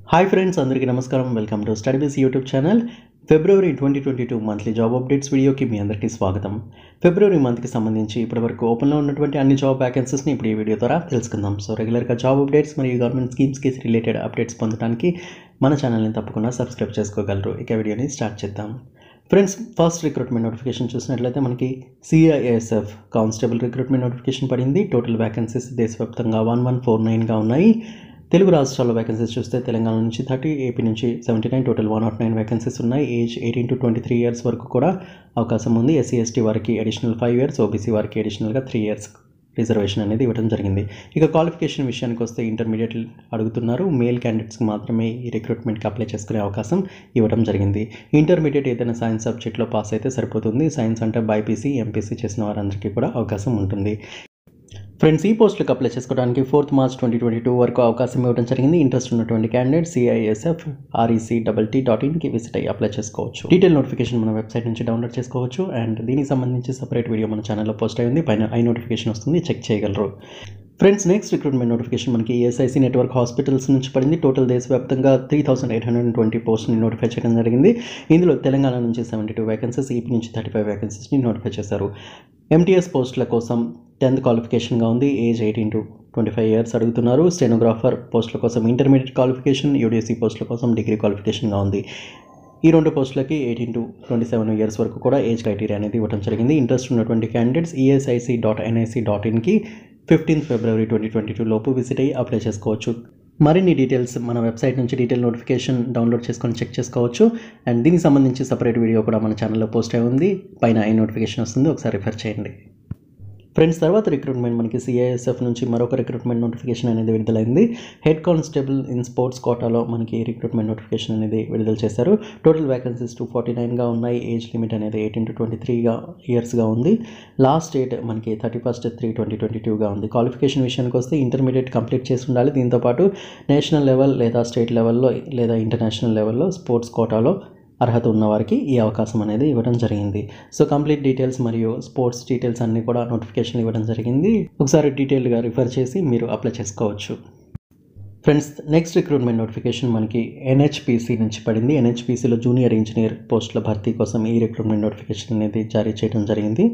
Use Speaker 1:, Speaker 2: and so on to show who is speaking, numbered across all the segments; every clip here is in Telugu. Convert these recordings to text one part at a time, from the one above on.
Speaker 1: హాయ్ ఫ్రెండ్స్ అందరికీ నమస్కారం welcome to StudyBase YouTube channel February twenty twenty two monthly job updates వీడియోకి మీ అందరికీ స్వాగతం ఫిబ్రవరి మంత్కి సంబంధించి ఇప్పటివరకు ఓపెన్లో ఉన్నటువంటి అన్ని జాబ్ వ్యాకెన్సీస్ని ఇప్పుడు ఈ వీడియో ద్వారా తెలుసుకుందాం సో రెగ్యులర్గా జాబ్ అప్డేట్స్ మరియు గవర్నమెంట్ స్కీమ్స్కి రిలేటెడ్ అప్డేట్స్ పొందడానికి మన ఛానల్ని తప్పకుండా సబ్స్క్రైబ్ చేసుకోగలరు ఇక వీడియోని స్టార్ట్ చేద్దాం ఫ్రెండ్స్ ఫస్ట్ రిక్రూట్మెంట్ నోటిఫికేషన్ చూసినట్లయితే మనకి సిఐఎస్ఎఫ్ కానిస్టేబుల్ రిక్రూట్మెంట్ నోటిఫికేషన్ పడింది టోటల్ వ్యాకెన్సీస్ దేశవ్యాప్తంగా వన్ వన్ ఫోర్ నైన్గా ఉన్నాయి తెలుగు రాష్ట్రాల్లో వేకెన్సీస్ చూస్తే తెలంగాణ నుంచి థర్టీ ఏపీ నుంచి seventy nine total one naught nine vacancies ఉన్నాయి age eighteen to twenty three years వరకు కూడా అవకాశం ఉంది ఎస్సీ ఎస్టీ వారికి అడిషనల్ ఫైవ్ ఇయర్స్ ఓబీసీ వారికి అడిషనల్గా త్రీ ఇయర్స్ రిజర్వేషన్ అనేది ఇవ్వడం జరిగింది ఇక క్వాలిఫికేషన్ విషయానికి వస్తే ఇంటర్మీడియట్ అడుగుతున్నారు మేల్ క్యాండిడేట్స్కి మాత్రమే ఈ రిక్రూట్మెంట్కి అప్లై చేసుకునే అవకాశం ఇవ్వడం జరిగింది ఇంటర్మీడియట్ ఏదైనా సైన్స్ సబ్జెక్ట్లో పాస్ అయితే సరిపోతుంది సైన్స్ అంటే బైపీసీ ఎంపీసీ చేసిన వారందరికీ కూడా అవకాశం ఉంటుంది ఫ్రెండ్స్ ఈ పోస్టులకు అప్లై చేసుకోవడానికి fourth March twenty twenty two వరకు అవకాశం ఇవ్వడం జరిగింది ఇంట్రెస్ట్ ఉన్నటువంటి candidate CISF REC double T dot ఇన్కి విజిట్ అయ్యి అప్లై చేసుకోవచ్చు డీటెయిల్ నోటిఫికేషన్ మన వెబ్సైట్ నుంచి డౌన్లోడ్ చేసుకోవచ్చు అండ్ దీనికి సంబంధించి సపరేట్ వీడియో మన ఛానల్లో పోస్ట్ అయింది పైన ఐ నోటిఫికేషన్ వస్తుంది చెక్ చేయగలరు ఫ్రెండ్స్ నెక్స్ట్ రిక్రూట్మెంట్ నోటిఫికేషన్ మనకి ఈఎస్ఐసి నెట్వర్క్ హాస్పిటల్స్ నుంచి పడింది టోటల్ దేశవ్యాప్తంగా three thousand eight hundred twenty పోస్ట్ని నోటిఫై చేయడం జరిగింది ఇందులో తెలంగాణ నుంచి సెవెంటీ టూ వేకెన్సీస్ ఈపీ నుంచి థర్టీ ఫైవ్ వేకెన్సీస్ని నోటిఫై చేశారు ఎంటీఎస్ పోస్టుల కోసం టెన్త్ క్వాలిఫికేషన్గా ఉంది age eighteen to twenty five years అడుగుతున్నారు స్టెనోగ్రాఫర్ పోస్టుల కోసం ఇంటర్మీడియట్ క్వాలిఫికేషన్ యూడీసీ పోస్టుల కోసం డిగ్రీ క్వాలిఫికేషన్గా ఉంది ఈ రెండు పోస్టులకి eighteen to twenty seven years వరకు కూడా ఏజ్ క్రైటీరియా అనేది ఇవ్వడం జరిగింది ఇంట్రెస్ట్ ఉన్నటువంటి candidates ESIC dot NIC dot ఇన్కి fifteenth February twenty twenty two లోపు విజిట్ అయ్యి అప్లై చేసుకోవచ్చు మరిన్ని డీటెయిల్స్ మన వెబ్సైట్ నుంచి డీటెయిల్ నోటిఫికేషన్ డౌన్లోడ్ చేసుకొని చెక్ చేసుకోవచ్చు అండ్ దీనికి సంబంధించి సపరేట్ వీడియో కూడా మన ఛానల్లో పోస్ట్ అయి ఉంది పైన ఈ నోటిఫికేషన్ వస్తుంది ఒకసారి రిఫర్ చేయండి ఫ్రెండ్స్ తర్వాత రిక్రూట్మెంట్ మనకి సిఐఎస్ఎఫ్ నుంచి మరొక రిక్రూట్మెంట్ నోటిఫికేషన్ అనేది విడుదలైంది హెడ్ కానిస్టేబుల్ ఇన్ స్పోర్ట్స్ కోటాలో మనకి రిక్రూట్మెంట్ నోటిఫికేషన్ అనేది విడుదల చేశారు టోటల్ వ్యాకెన్సీస్ టూ ఫార్టీ నైన్గా ఉన్నాయి ఏజ్ లిమిట్ అనేది ఎయిటీన్ టు ట్వంటీ త్రీగా ఇయర్స్గా ఉంది లాస్ట్ డేట్ మనకి thirty first three twenty twenty టూగా ఉంది క్వాలిఫికేషన్ విషయానికి వస్తే ఇంటర్మీడియట్ కంప్లీట్ చేసి ఉండాలి దీంతోపాటు నేషనల్ లెవెల్ లేదా స్టేట్ లెవెల్లో లేదా ఇంటర్నేషనల్ లెవెల్లో స్పోర్ట్స్ కోటాలో అర్హత ఉన్న వారికి ఈ అవకాశం అనేది ఇవ్వడం జరిగింది సో కంప్లీట్ డీటెయిల్స్ మరియు స్పోర్ట్స్ డీటెయిల్స్ అన్నీ కూడా నోటిఫికేషన్ ఇవ్వడం జరిగింది ఒకసారి డీటెయిల్గా రిఫర్ చేసి మీరు అప్లై చేసుకోవచ్చు ఫ్రెండ్స్ నెక్స్ట్ రిక్రూట్మెంట్ నోటిఫికేషన్ మనకి ఎన్హెచ్పిసి నుంచి పడింది ఎన్హెచ్పిసిలో జూనియర్ ఇంజనీర్ పోస్టుల భర్తీ కోసం ఈ రిక్రూట్మెంట్ నోటిఫికేషన్ అనేది జారీ చేయడం జరిగింది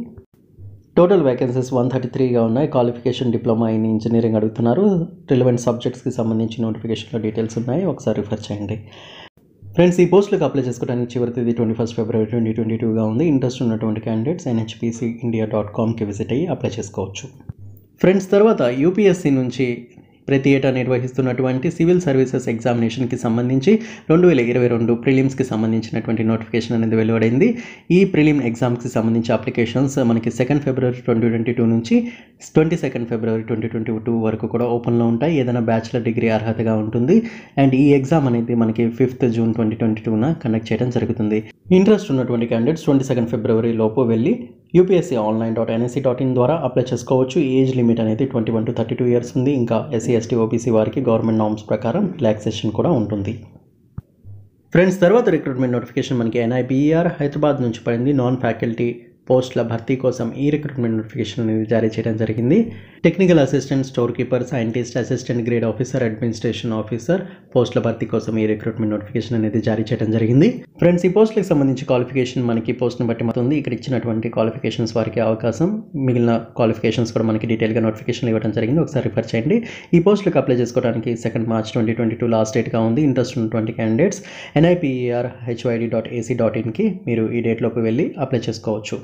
Speaker 1: టోటల్ వేకెన్సీస్ వన్ థర్టీ త్రీగా ఉన్నాయి క్వాలిఫికేషన్ డిప్లొమా ఇన్ ఇంజనీరింగ్ అడుగుతున్నారు రిలవెంట్ సబ్జెక్ట్స్కి సంబంధించి నోటిఫికేషన్లో డీటెయిల్స్ ఉన్నాయి ఒకసారి రిఫర్ చేయండి ఫ్రెండ్స్ ఈ పోస్టులకు అప్లై చేసుకోవడానికి చివరి తేదీ twenty first February twenty twenty టూగా ఉంది ఇంట్రెస్ట్ ఉన్నటువంటి క్యాండిడేట్స్ ఎన్హెచ్పిసి ఇండియా డాట్ కామ్కి విజిట్ అయ్యి అప్లై చేసుకోవచ్చు ఫ్రెండ్స్ తర్వాత యూపీఎస్సి నుంచి ప్రతి ఏటా నిర్వహిస్తున్నటువంటి సివిల్ సర్వీసెస్ ఎగ్జామినేషన్కి సంబంధించి రెండు వేల ఇరవై రెండు ప్రిలిమ్స్కి సంబంధించినటువంటి నోటిఫికేషన్ అనేది వెలువడింది ఈ ప్రిలిమ్ ఎగ్జామ్స్కి సంబంధించి అప్లికేషన్స్ మనకి second February twenty twenty two నుంచి twenty second February twenty twenty two వరకు కూడా ఓపెన్లో ఉంటాయి ఏదైనా బ్యాచిలర్ డిగ్రీ అర్హతగా ఉంటుంది అండ్ ఈ ఎగ్జామ్ అనేది మనకి ఫిఫ్త్ జూన్ ట్వంటీ ట్వంటీ టూన కండక్ట్ చేయడం జరుగుతుంది ఇంట్రెస్ట్ ఉన్నటువంటి క్యాండిడేట్స్ ట్వంటీ సెకండ్ ఫిబ్రవరి లోపు వెళ్ళి UPSC online dot NSC dot in ద్వారా అప్లై చేసుకోవచ్చు ఏజ్ లిమిట్ అనేది twenty one to thirty two years ఉంది ఇంకా ఎస్సీ ఎస్టీ ఓబీసీ వారికి గవర్నమెంట్ నామ్స్ ప్రకారం రిలాక్సేషన్ కూడా ఉంటుంది ఫ్రెండ్స్ తర్వాత రిక్రూట్మెంట్ నోటిఫికేషన్ మనకి ఎన్ఐబిఆర్ హైదరాబాద్ నుంచి పడింది నాన్ ఫ్యాకల్టీ పోస్టుల భర్తీ కోసం ఈ రిక్రూట్మెంట్ నోటిఫికేషన్ అనేది జారీ చేయడం జరిగింది technical assistant store keeper scientist assistant grade officer administration officer పోస్టుల భర్తీ కోసం ఈ రిక్రూట్మెంట్ నోటిఫికేషన్ అనేది జారీ చేయడం జరిగింది ఫ్రెండ్స్ ఈ పోస్టులకు సంబంధించి క్వాలిఫికేషన్ మనకి పోస్ట్ని బట్టి మాత్రం ఇక్కడ ఇచ్చినటువంటి క్వాలిఫికేషన్స్ వారికి అవకాశం మిగిలిన క్వాలిఫికేషన్స్ కూడా మనకి డీటెయిల్గా నోటిఫికేషన్ ఇవ్వడం జరిగింది ఒకసారి రిఫర్ చేయండి ఈ పోస్టులకు అప్లై చేసుకోవడానికి second March twenty twenty two last డేట్గా ఉంది ఇంట్రెస్ట్ ఉన్నటువంటి candidates NIPER HYD dot AC dot ఇన్కి మీరు ఈ డేట్లోకి వెళ్ళి అప్లై చేసుకోవచ్చు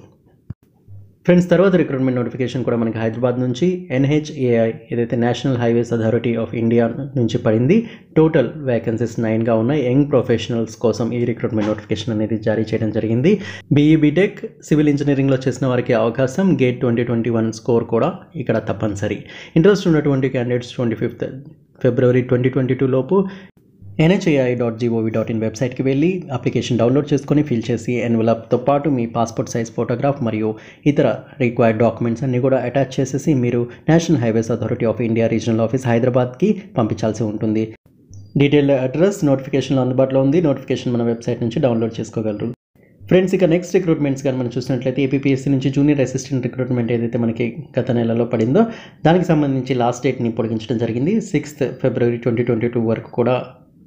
Speaker 1: ఫ్రెండ్స్ తర్వాత రిక్రూట్మెంట్ నోటిఫికేషన్ కూడా మనకి హైదరాబాద్ నుంచి ఎన్హెచ్ఏఐ ఏదైతే national highways authority of India నుంచి పడింది టోటల్ వేకెన్సీస్ నైన్గా ఉన్నాయి యంగ్ ప్రొఫెషనల్స్ కోసం ఈ రిక్రూట్మెంట్ నోటిఫికేషన్ అనేది జారీ చేయడం జరిగింది బీఈ బీటెక్ సివిల్ ఇంజనీరింగ్లో చేసిన వారికి అవకాశం GATE twenty twenty one score కూడా ఇక్కడ తప్పనిసరి ఇంట్రెస్ట్ ఉన్నటువంటి candidates twenty fifth February twenty twenty two లోపు NHAI dot gov dot in వెబ్సైట్కి వెళ్ళి అప్లికేషన్ డౌన్లోడ్ చేసుకొని ఫిల్ చేసి ఎన్వలప్తో పాటు మీ పాస్పోర్ట్ సైజ్ ఫోటోగ్రాఫ్ మరియు ఇతర రిక్వైర్డ్ డాక్యుమెంట్స్ అన్నీ కూడా అటాచ్ చేసేసి మీరు national highways authority of India regional office హైదరాబాద్కి పంపించాల్సి ఉంటుంది డీటెయిల్డ్ అడ్రస్ నోటిఫికేషన్లో అందుబాటులో ఉంది నోటిఫికేషన్ మన వెబ్సైట్ నుంచి డౌన్లోడ్ చేసుకోగలరు ఫ్రెండ్స్ ఇక నెక్స్ట్ రిక్రూట్మెంట్స్ కానీ మనం చూసినట్లయితే ఏపీఎస్సీ నుంచి జూనియర్ అసిస్టెంట్ రిక్రూట్మెంట్ ఏదైతే మనకి గత నెలలో పడిందో దానికి సంబంధించి లాస్ట్ డేట్ని పొడిగించడం జరిగింది sixth February twenty twenty two వరకు కూడా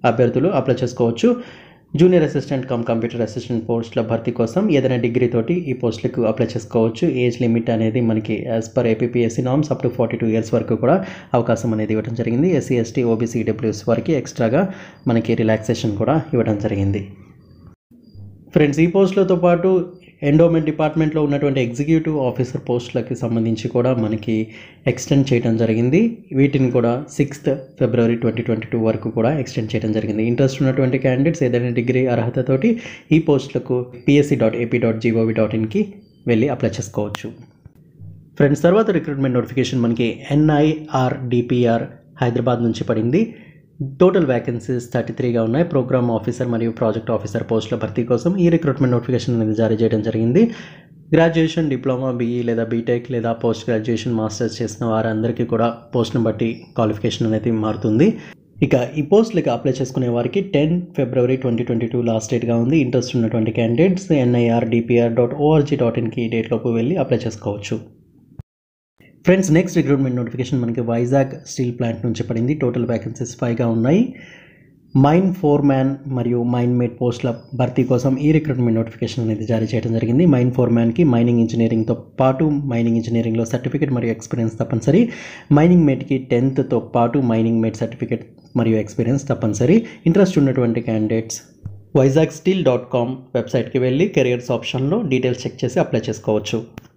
Speaker 1: అభ్యర్థులు అప్లై చేసుకోవచ్చు junior assistant cum computer assistant పోస్టుల భర్తీ కోసం ఏదైనా డిగ్రీ తోటి ఈ పోస్టులకు అప్లై చేసుకోవచ్చు ఏజ్ లిమిట్ అనేది మనకి as per APSC norms up to forty two years వరకు కూడా అవకాశం అనేది ఇవ్వడం జరిగింది ఎస్సీ ఎస్టీ ఓబీసీ డబ్ల్యూఎస్ వారికి ఎక్స్ట్రాగా మనకి రిలాక్సేషన్ కూడా ఇవ్వడం జరిగింది ఫ్రెండ్స్ ఈ పోస్టులతో పాటు ఎండోమెంట్ డిపార్ట్మెంట్లో ఉన్నటువంటి ఎగ్జిక్యూటివ్ ఆఫీసర్ పోస్టులకి సంబంధించి కూడా మనకి ఎక్స్టెండ్ చేయడం జరిగింది వీటిని కూడా sixth February twenty twenty two వరకు కూడా ఎక్స్టెండ్ చేయడం జరిగింది ఇంట్రెస్ట్ ఉన్నటువంటి క్యాండిడేట్స్ ఏదైనా డిగ్రీ అర్హతతోటి ఈ పోస్టులకు PSC dot AP dot gov dot ఇన్కి వెళ్ళి అప్లై చేసుకోవచ్చు ఫ్రెండ్స్ తర్వాత రిక్రూట్మెంట్ నోటిఫికేషన్ మనకి ఎన్ఐఆర్ డిపిఆర్ హైదరాబాద్ నుంచి పడింది టోటల్ వ్యాకెన్సీస్ థర్టీ త్రీగా ఉన్నాయి ప్రోగ్రామ్ ఆఫీసర్ మరియు ప్రాజెక్ట్ ఆఫీసర్ పోస్టుల భర్తీ కోసం ఈ రిక్రూట్మెంట్ నోటిఫికేషన్ అనేది జారీ చేయడం జరిగింది గ్రాడ్యుయేషన్ డిప్లొమా బీఈ లేదా బీటెక్ లేదా పోస్ట్ గ్రాడ్యుయేషన్ మాస్టర్స్ చేసిన వారందరికీ కూడా పోస్ట్ను బట్టి క్వాలిఫికేషన్ అనేది మారుతుంది ఇక ఈ పోస్టులకి అప్లై చేసుకునే వారికి ten February twenty twenty two last డేట్గా ఉంది ఇంట్రెస్ట్ ఉన్నటువంటి candidates NIR DPR dot org dot ఇన్కి ఈ డేట్లోపు వెళ్ళి అప్లై చేసుకోవచ్చు ఫ్రెండ్స్ నెక్స్ట్ రిక్రూట్మెంట్ నోటిఫికేషన్ మనకి వైజాగ్ స్టీల్ ప్లాంట్ నుంచి పడింది టోటల్ వ్యాకెన్సీస్ ఫైవ్గా ఉన్నాయి మైన్ ఫోర్ మ్యాన్ మరియు మైన్ మేడ్ పోస్టుల భర్తీ కోసం ఈ రిక్రూట్మెంట్ నోటిఫికేషన్ అనేది జారీ చేయడం జరిగింది మైన్ ఫోర్ మ్యాన్కి మైనింగ్ ఇంజనీరింగ్తో పాటు మైనింగ్ ఇంజనీరింగ్లో సర్టిఫికేట్ మరియు ఎక్స్పీరియన్స్ తప్పనిసరి మైనింగ్ మేట్కి టెన్త్తో పాటు మైనింగ్ మేట్ సర్టిఫికేట్ మరియు ఎక్స్పీరియన్స్ తప్పనిసరి ఇంట్రెస్ట్ ఉన్నటువంటి candidates Vizag steel dot com వెబ్సైట్కి వెళ్ళి కెరియర్స్ ఆప్షన్లో డీటెయిల్స్ చెక్ చేసి అప్లై చేసుకోవచ్చు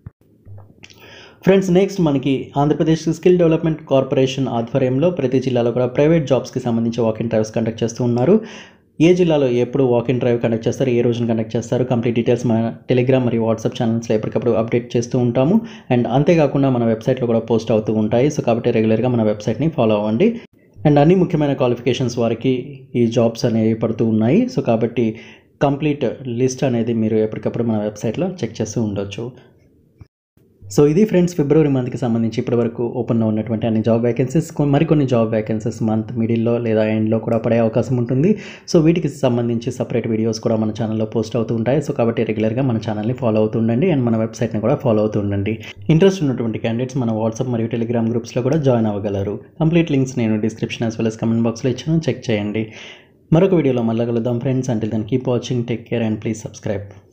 Speaker 1: ఫ్రెండ్స్ నెక్స్ట్ మనకి ఆంధ్రప్రదేశ్ స్కిల్ డెవలప్మెంట్ కార్పొరేషన్ ఆధ్వర్యంలో ప్రతి జిల్లాలో కూడా ప్రైవేట్ జాబ్స్కి సంబంధించి వాకింగ్ డ్రైవ్స్ కండక్ట్ చేస్తూ ఉన్నారు ఏ జిల్లాలో ఎప్పుడు వాకింగ్ డ్రైవ్ కండక్ట్ చేస్తారు ఏ రోజున కండక్ట్ చేస్తారు కంప్లీట్ డీటెయిల్స్ మన టెలిగ్రామ్ మరియు వాట్సాప్ ఛానల్స్లో ఎప్పటికప్పుడు అప్డేట్ చేస్తూ ఉంటాము అండ్ అంతేకాకుండా మన వెబ్సైట్లో కూడా పోస్ట్ అవుతూ ఉంటాయి సో కాబట్టి రెగ్యులర్గా మన వెబ్సైట్ని ఫాలో అవ్వండి అండ్ అన్ని ముఖ్యమైన క్వాలిఫికేషన్స్ వారికి ఈ జాబ్స్ అనేవి పడుతూ ఉన్నాయి సో కాబట్టి కంప్లీట్ లిస్ట్ అనేది మీరు ఎప్పటికప్పుడు మన వెబ్సైట్లో చెక్ చేస్తూ ఉండొచ్చు సో ఇది ఫ్రెండ్స్ ఫిబ్రవరి మంత్కి సంబంధించి ఇప్పటివరకు ఓపెన్లో ఉన్నటువంటి అన్ని జాబ్ వేకెన్సీస్ మరికొన్ని జాబ్ వేకెన్సీస్ మంత్ మిడిల్లో లేదా ఎండ్లో కూడా పడే అవకాశం ఉంటుంది సో వీటికి సంబంధించి సపరేట్ వీడియోస్ కూడా మన ఛానల్లో పోస్ట్ అవుతూ ఉంటాయి సో కాబట్టి రెగ్యులర్గా మన ఛానల్ని ఫాలో అవుతుండండి అండ్ మన వెబ్సైట్ని కూడా ఫాలో అవుతుండండి ఇంట్రెస్ట్ ఉన్నటువంటి క్యాండిడేట్స్ మన వాట్సాప్ మరియు టెలిగ్రామ్ గ్రూప్స్లో కూడా జాయిన్ అవ్వగలరు కంప్లీట్ లింక్స్ నేను description as well as comment బాక్స్లో ఇచ్చాను చెక్ చేయండి మరొక వీడియోలో మళ్ళీ కలుద్దాం friends until then keep watching take care and please subscribe